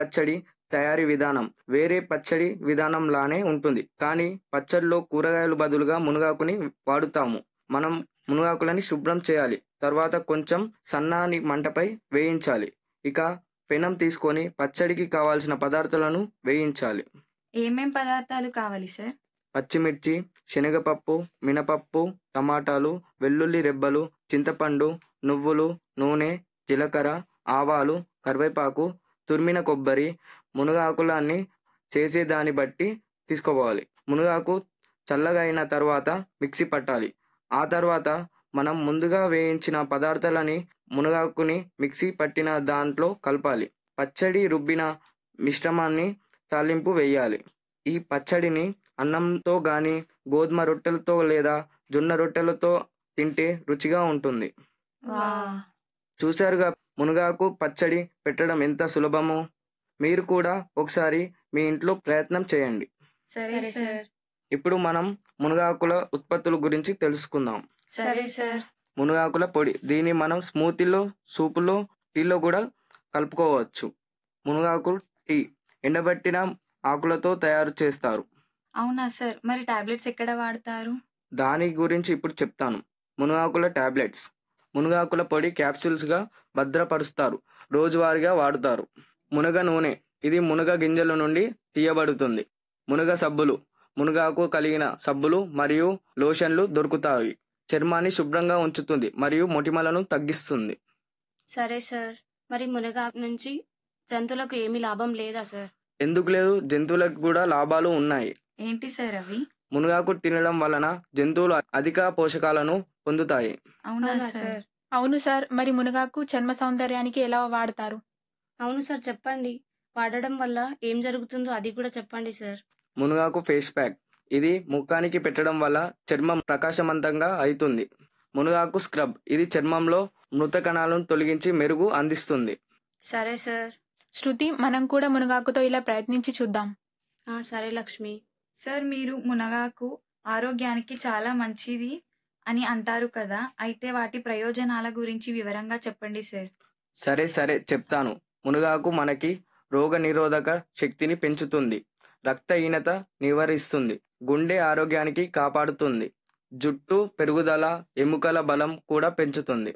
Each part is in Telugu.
పచ్చడి తయారీ విధానం వేరే పచ్చడి విధానంలానే ఉంటుంది కానీ పచ్చడిలో కూరగాయలు బదులుగా మునగాకుని వాడుతాము మనం మునగాకులని శుభ్రం చేయాలి తర్వాత కొంచెం సన్నాని మంటపై వేయించాలి ఇక పెనం తీసుకొని పచ్చడికి కావాల్సిన పదార్థాలను వేయించాలి ఏమేం పదార్థాలు కావాలి సార్ పచ్చిమిర్చి శనగపప్పు మినపప్పు టమాటాలు వెల్లుల్లి రెబ్బలు చింతపండు నువ్వులు నూనె జీలకర్ర ఆవాలు కరివేపాకు తురిమిన కొబ్బరి మునగాకులన్నీ చేసేదాన్ని బట్టి తీసుకోవాలి మునగాకు చల్లగా అయిన తర్వాత మిక్సీ పట్టాలి ఆ తర్వాత మనం ముందుగా వేయించిన పదార్థాలని మునగాకుని మిక్సీ పట్టిన దాంట్లో కలపాలి పచ్చడి రుబ్బిన మిశ్రమాన్ని తాలింపు వేయాలి ఈ పచ్చడిని అన్నంతో గాని గోధుమ రొట్టెలతో లేదా జొన్న రొట్టెలతో తింటే రుచిగా ఉంటుంది వా చూశారుగా మునగాకు పచ్చడి పెట్టడం ఎంత సులభమో మీరు కూడా ఒకసారి మీ ఇంట్లో ప్రయత్నం చేయండి సరే సార్ ఇప్పుడు మనం మునగాకుల ఉత్పత్తుల గురించి తెలుసుకుందాం సరే సార్ మునగాకుల పొడి దీన్ని మనం స్మూతీలో సూపులో టీలో కూడా కలుపుకోవచ్చు మునగాకు టీ ఎండబెట్టిన ఆకులతో తయారు చేస్తారు అవునా సార్ మరి టాబ్లెట్స్ ఎక్కడ వాడతారు దాని గురించి ఇప్పుడు చెప్తాను మునగాకుల టాబ్లెట్స్ మునగాకుల పొడి క్యాప్సూల్స్గా భద్రపరుస్తారు రోజువారీగా వాడుతారు మునగ నూనె ఇది మునగ గింజల నుండి తీయబడుతుంది మునగ సబ్బులు మునగాకు కలిగిన సబ్బులు మరియు లోషన్లు దొరుకుతాయి చర్మాన్ని శుభ్రంగా ఉంచుతుంది మరియు మొటిమలను తగ్గిస్తుంది సరే సార్ మరి మునగాకు నుంచి జంతువులకు ఏమీ లాభం లేదా సార్ ఎందుకు లేదు జంతువులకు కూడా లాభాలు ఉన్నాయి ఏంటి సార్ అవి మునగాకు తినడం వలన జంతువులు అధిక పోషకాలను పొందుతాయి అవునా అవునా సార్ సార్ అవును సార్ మరి మునగాకు చర్మ సౌందర్యానికి ఎలా వాడతారు అవును సార్ చెప్పండి వాడడం వల్ల ఏం జరుగుతుందో అది కూడా చెప్పండి సార్ మునగాకు ఫేస్ ప్యాక్ ఇది ముఖానికి పెట్టడం వల్ల చర్మం ప్రకాశవంతంగా అవుతుంది మునగాకు స్క్రబ్ ఇది చర్మంలో మృత కణాలను తొలగించి మెరుగు అందిస్తుంది సరే సార్ శృతి మనం కూడా మునగాకుతో ఇలా ప్రయత్నించి చూద్దాం ఆ, సరే లక్ష్మి సార్ మీరు మునగాకు ఆరోగ్యానికి చాలా మంచిది అని అంటారు కదా అయితే వాటి ప్రయోజనాల గురించి వివరంగా చెప్పండి సార్ సరే సరే చెప్తాను మునగాకు మనకి రోగ నిరోధక శక్తిని పెంచుతుంది రక్తహీనత నివారిస్తుంది గుండె ఆరోగ్యానికి కాపాడుతుంది జుట్టు పెరుగుదల ఎముకల బలం కూడా పెంచుతుంది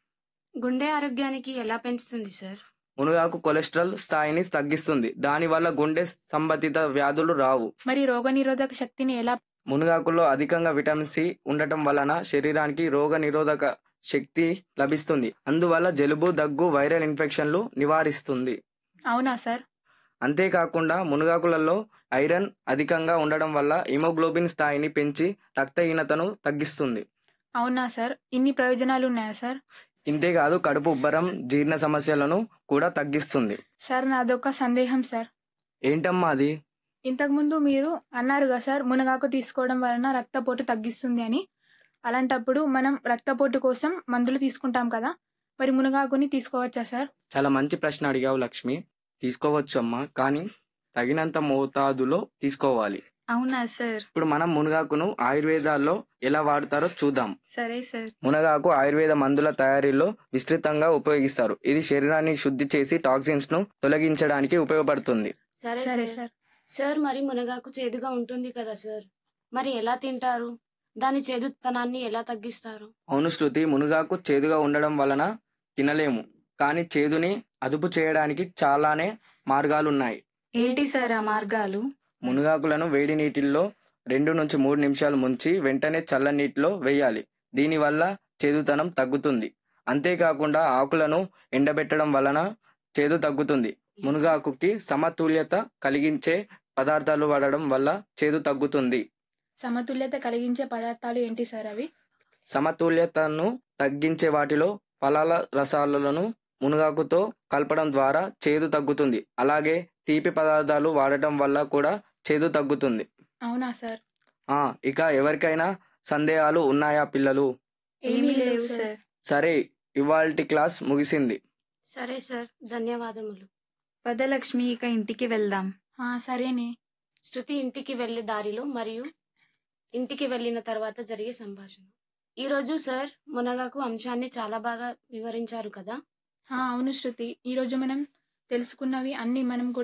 గుండె ఆరోగ్యానికి ఎలా పెంచుతుంది సార్ మునగాకు కొలెస్ట్రాల్ స్థాయిని తగ్గిస్తుంది దానివల్ల గుండె సంబంధిత వ్యాధులు రావు మరి రోగనిరోధక శక్తిని ఎలా మునగాకులో అధికంగా విటమిన్ సి ఉండటం వలన శరీరానికి రోగ నిరోధక శక్తి లభిస్తుంది అందువల్ల జలుబు దగ్గు వైరల్ ఇన్ఫెక్షన్లు నివారిస్తుంది అవునా సార్ అంతేకాకుండా మునగాకులలో ఐరన్ అధికంగా ఉండడం వల్ల హిమోగ్లోబిన్ స్థాయిని పెంచి రక్తహీనతను తగ్గిస్తుంది అవునా సార్ ఇన్ని ప్రయోజనాలు ఉన్నాయా సార్ ఇంతేకాదు కడుపు ఉబ్బరం జీర్ణ సమస్యలను కూడా తగ్గిస్తుంది సార్ నాదొక సందేహం సార్ ఏంటమ్మా అది ఇంతకుముందు మీరు అన్నారుగా సార్ మునగాకు తీసుకోవడం వలన రక్తపోటు తగ్గిస్తుంది అని అలాంటప్పుడు మనం రక్తపోటు కోసం మందులు తీసుకుంటాం కదా మరి మునగాకుని తీసుకోవచ్చా సార్ చాలా మంచి ప్రశ్న అడిగావు లక్ష్మి తీసుకోవచ్చు అమ్మా కానీ తగినంత మోతాదులో తీసుకోవాలి అవునా సార్ ఇప్పుడు మనం మునగాకును ఆయుర్వేదాల్లో ఎలా వాడతారో చూద్దాం సరే సార్ మునగాకు ఆయుర్వేద మందుల తయారీలో విస్తృతంగా ఉపయోగిస్తారు ఇది శరీరాన్ని శుద్ధి చేసి టాక్సిన్స్ ను తొలగించడానికి ఉపయోగపడుతుంది సరే సరే సార్ సార్ సార్ మరి మునగాకు చేదుగా ఉంటుంది కదా సార్ మరి ఎలా తింటారు దాని చేదుతనాన్ని ఎలా తగ్గిస్తారు అవును శృతి మునగాకు చేదుగా ఉండడం వలన తినలేము కానీ చేదుని అదుపు చేయడానికి చాలానే మార్గాలున్నాయి ఏంటి సార్ ఆ మార్గాలు మునగాకులను వేడి నీటిల్లో రెండు నుంచి మూడు నిమిషాలు ముంచి వెంటనే చల్ల నీటిలో వేయాలి దీనివల్ల చేదుతనం తగ్గుతుంది అంతేకాకుండా ఆకులను ఎండబెట్టడం వలన చేదు తగ్గుతుంది మునగాకుకి సమతుల్యత కలిగించే పదార్థాలు వాడడం వల్ల చేదు తగ్గుతుంది సమతుల్యత కలిగించే పదార్థాలు ఏంటి సార్ అవి సమతుల్యతను తగ్గించే వాటిలో ఫలాల రసాలను మునగాకుతో కలపడం ద్వారా చేదు తగ్గుతుంది అలాగే తీపి పదార్థాలు వాడటం వల్ల కూడా చేదు తగ్గుతుంది అవునా సార్ ఆ ఇక ఎవరికైనా సందేహాలు ఉన్నాయా పిల్లలు ఏమీ లేవు సార్ సరే ఇవాల్టి క్లాస్ ముగిసింది సరే సార్ ధన్యవాదములు పదలక్ష్మి ఇక ఇంటికి వెళ్దాం ఆ, సరేనే శృతి ఇంటికి వెళ్ళే దారిలో మరియు ఇంటికి వెళ్ళిన తర్వాత జరిగే సంభాషణ ఈరోజు సార్ మునగాకు అంశాన్ని చాలా బాగా వివరించారు కదా ఆ, అవును శృతి ఈరోజు మనం తెలుసుకున్నవి అన్ని మనం కూడా